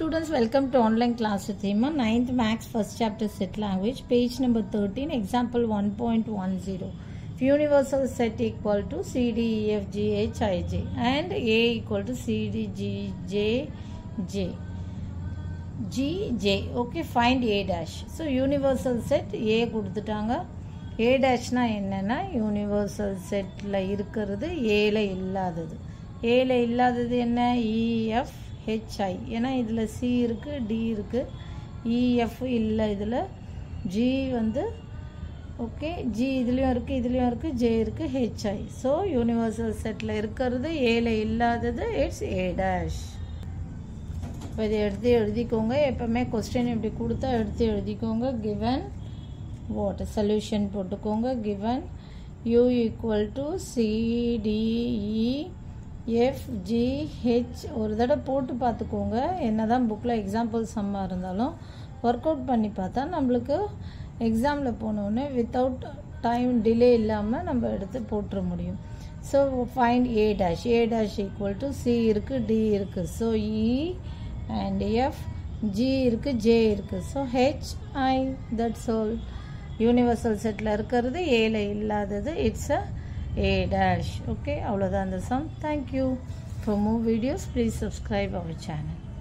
students, welcome to online class with Hima. 9th Max first chapter set language, page number 13, example 1.10. If universal set equal to C, D, E, F, G, H, I, J and A equal to C, D, G, J, J. G, J. Okay, find A dash. So universal set A கொடுத்துட்டாங்க A டேஷ்னா என்னன்னா universal செட்டில் இருக்கிறது ஏல இல்லாதது ஏல இல்லாதது என்ன EF HI ஏன்னா இதில் சி இருக்குது டி இருக்குது இஎஃப் இல்லை இதில் ஜி வந்து ஓகே ஜி இதுலேயும் இருக்குது இதுலேயும் இருக்குது ஜே இருக்குது ஹெச்ஐ ஸோ யூனிவர்சல் செட்டில் இருக்கிறது ஏல இல்லாதது இட்ஸ் ஏ டேஷ் இப்போ இதை எடுத்து எழுதிக்கோங்க எப்போவுமே கொஸ்டின் இப்படி கொடுத்தா எடுத்து எழுதிக்கோங்க கிவன் வாட் சொல்யூஷன் போட்டுக்கோங்க given U equal to CDE FGH ஒரு தடவை போட்டு பார்த்துக்கோங்க என்ன தான் புக்கில் எக்ஸாம்பிள் சம்மாக இருந்தாலும் ஒர்க் அவுட் பண்ணி பார்த்தா நம்மளுக்கு எக்ஸாமில் போனோடனே வித்தவுட் டைம் டிலே இல்லாமல் நம்ம எடுத்து போட்டுற முடியும் so find A dash A dash equal to C இருக்குது டி இருக்குது so E and F G இருக்குது ஜே இருக்குது so H I that's all universal செட்டில் இருக்கிறது ஏல இல்லாதது it's a A dash okay அவ்வளோதான் அந்த sum thank you for more videos please subscribe our channel